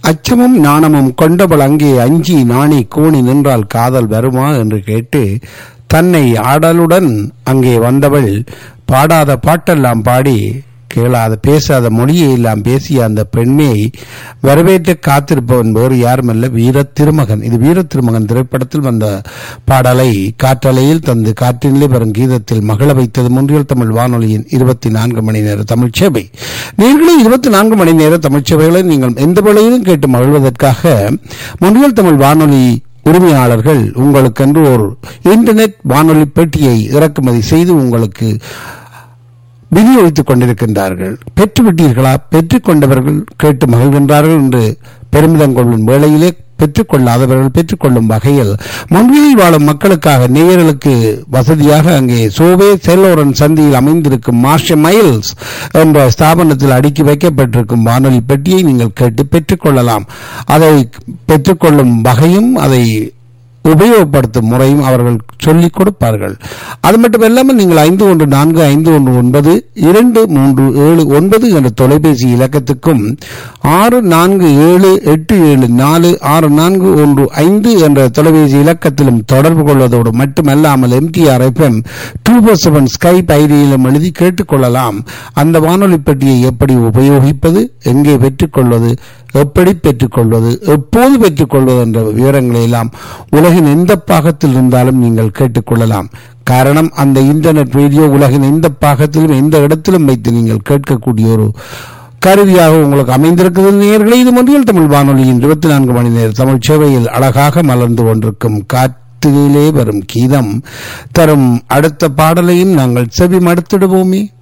அச்சமும் நாணமும் கொண்டவள் அங்கே அஞ்சி நாணி கூணி நின்றால் காதல் வருமா என்று கேட்டு தன்னை ஆடலுடன் அங்கே வந்தவள் பாடாத பாட்டெல்லாம் பாடி கேளாத பேசாத மொழியை எல்லாம் பேசிய அந்த பெண்மையை வரவேற்று காத்திருப்பவன் வேறு யாருமல்ல வீர திருமகன் இது வீர திருமகன் திரைப்படத்தில் வந்த பாடலை காற்றலையில் தந்து காற்றினிலே வரும் கீதத்தில் மகள வைத்தது முன்றியல் தமிழ் வானொலியின் இருபத்தி நான்கு மணி நேர தமிழ் சேவை நீங்களே இருபத்தி நான்கு மணி நேர தமிழ் சேவைகளை நீங்கள் எந்த வேளையிலும் கேட்டு மகிழ்வதற்காக முன்றியல் தமிழ் வானொலி உரிமையாளர்கள் உங்களுக்கென்று ஒரு இன்டர்நெட் வானொலி பெட்டியை இறக்குமதி செய்து உங்களுக்கு விநியோகித்துக் கொண்டிருக்கின்றார்கள் பெற்றுவிட்டீர்களா பெற்றுக் கொண்டவர்கள் கேட்டு மகிழ்கின்றார்கள் என்று பெருமிதம் கொள்ளும் வேளையிலே பெற்றுக்கொள்ளாதவர்கள் பெற்றுக்கொள்ளும் வகையில் மொழியில் வாழும் மக்களுக்காக நேயர்களுக்கு வசதியாக அங்கே சோவே செல்லோரன் சந்தியில் அமைந்திருக்கும் மார்ஷ மைல்ஸ் என்ற ஸ்தாபனத்தில் அடுக்கி வைக்கப்பட்டிருக்கும் வானொலி பெட்டியை நீங்கள் கேட்டு பெற்றுக்கொள்ளலாம் அதை பெற்றுக்கொள்ளும் வகையும் அதை உபயோகப்படுத்தும் முறையும் அவர்கள் சொல்லிக் கொடுப்பார்கள் அது மட்டும் இல்லாமல் நீங்கள் ஐந்து ஒன்று நான்கு ஐந்து ஒன்று ஒன்பது இரண்டு மூன்று ஏழு ஒன்பது என்ற தொலைபேசி இலக்கத்துக்கும் ஆறு நான்கு ஏழு எட்டு ஏழு நாலு ஆறு நான்கு ஒன்று ஐந்து என்ற தொலைபேசி இலக்கத்திலும் தொடர்பு கொள்வதோடு மட்டுமல்லாமல் MTR FM two four seven Skype ஐடியிலும் எழுதி கேட்டுக்கொள்ளலாம் அந்த வானொலி பெட்டியை எப்படி உபயோகிப்பது எங்கே பெற்றுக்கொள்வது எப்படி பெற்றுக்கொள்வது எப்போது பெற்றுக்கொள்வது என்ற விவரங்களை எல்லாம் உலகின் எந்த பாகத்தில் இருந்தாலும் நீங்கள் கேட்டுக்கொள்ளலாம் காரணம் அந்த இன்டர்நெட் ரேடியோ உலகின் எந்த பாகத்திலும் எந்த இடத்திலும் வைத்து நீங்கள் கேட்கக்கூடிய ஒரு கருவியாக உங்களுக்கு அமைந்திருக்கிறது நேயர்களே இது மொழியில் தமிழ் வானொலியின் இருபத்தி நான்கு மணி நேர தமிழ் சேவையில் அழகாக மலர்ந்து கொண்டிருக்கும் காற்றிலே வரும் கீதம் தரும் அடுத்த பாடலையும் நாங்கள் செவி மடுத்திடுவோமே